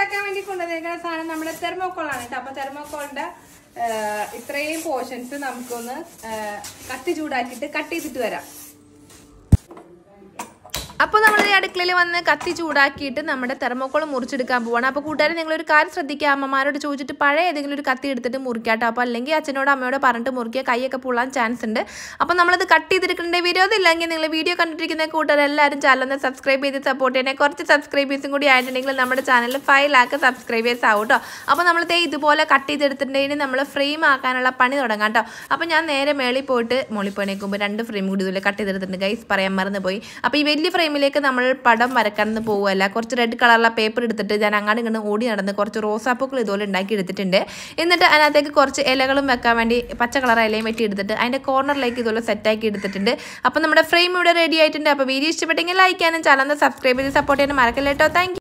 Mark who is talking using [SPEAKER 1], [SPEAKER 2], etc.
[SPEAKER 1] ഉണ്ടാക്കാൻ വേണ്ടി കൊണ്ടുവന്നേക്കുന്ന സാധനം നമ്മുടെ തെർമോക്കോളാണ് കേട്ടോ അപ്പൊ തെർമോക്കോളിന്റെ ഇത്രയും പോർഷൻസ് നമുക്കൊന്ന് ആ, കത്തി ചൂടാക്കിയിട്ട് കട്ട് ചെയ്തിട്ട് വരാം അപ്പോൾ നമ്മൾ ഈ അടുക്കളയിൽ വന്ന് കത്തി ചൂടാക്കിയിട്ട് നമ്മുടെ തെർമോക്കോൾ മുറിച്ചെടുക്കാൻ പോവാണ് അപ്പോൾ കൂട്ടുകാരെ നിങ്ങളൊരു കാര്യം ശ്രദ്ധിക്കുക അമ്മമാരോട് ചോദിച്ചിട്ട് പഴയ ഏതെങ്കിലും ഒരു കത്തി എടുത്തിട്ട് മുറിക്കാട്ടോ അപ്പോൾ അല്ലെങ്കിൽ അച്ഛനോട് അമ്മയോട് പറഞ്ഞിട്ട് മുറിക്കുക കൈയൊക്കെ പൊള്ളാൻ ചാൻസ് ഉണ്ട് അപ്പോൾ നമ്മളത് കട്ട് ചെയ്തെടുക്കേണ്ട വിരോധം ഇല്ലെങ്കിൽ നിങ്ങൾ വീഡിയോ കണ്ടിരിക്കുന്ന കൂട്ടുകാർ എല്ലാവരും ചാനൽ സബ്സ്ക്രൈബ് ചെയ്ത് സപ്പോർട്ട് ചെയ്യണേ കുറച്ച് സബ്സ്ക്രൈബേഴ്സും കൂടി ആയിട്ടുണ്ടെങ്കിൽ നമ്മുടെ ചാനലിൽ ഫൈവ് ലാക്ക് സബ്സ്ക്രൈബേഴ്സ് ആവും കേട്ടോ അപ്പോൾ നമ്മൾ ദേ ഇതുപോലെ കട്ട് ചെയ്തെടുത്തിട്ടുണ്ടെങ്കിൽ നമ്മൾ ഫ്രെയിം ആക്കാനുള്ള പണി തുടങ്ങാം കേട്ടോ അപ്പോൾ ഞാൻ നേരെ മേളിൽ പോയിട്ട് മുകളിൽ പോയി നിൽക്കുമ്പോൾ രണ്ട് ഫ്രെയിം കൂടി ഇതുപോലെ കട്ട് ചെയ്തെടുത്തിട്ടുണ്ട് ഗൈസ് പറയാൻ മറന്നു പോയി അപ്പോൾ ഈ വലിയ ഫ്രെയിമിലേക്ക് നമ്മൾ പടം വരക്കാനൊന്നും പോവുമല്ല കുറച്ച് റെഡ് കളറുള്ള പേപ്പർ എടുത്തിട്ട് ഞാൻ അങ്ങോട്ട് ഇങ്ങോട്ട് ഓടി നടന്ന് കുറച്ച് റോസാപ്പൂക്കൾ ഇതുപോലെ ഉണ്ടാക്കി എടുത്തിട്ടുണ്ട് എന്നിട്ട് അതിനകത്തേക്ക് കുറച്ച് ഇലകളും വെക്കാൻ വേണ്ടി പച്ച കളർ ഇലയും വെട്ടി എടുത്തിട്ട് അതിൻ്റെ കോർണറിലേക്ക് ഇതുപോലെ സെറ്റാക്കി എടുത്തിട്ടുണ്ട് അപ്പോൾ നമ്മുടെ ഫ്രെയിം ഇവിടെ റെഡി ആയിട്ടുണ്ട് അപ്പോൾ വീഡിയോ ഇഷ്ടപ്പെട്ടെങ്കിൽ ലൈക്ക് ചെയ്യാനും ചാനൽ സബ്സ്ക്രൈബ് ചെയ്ത് സപ്പോർട്ട് ചെയ്യാനും മറക്കല്ലേട്ടോ താങ്ക്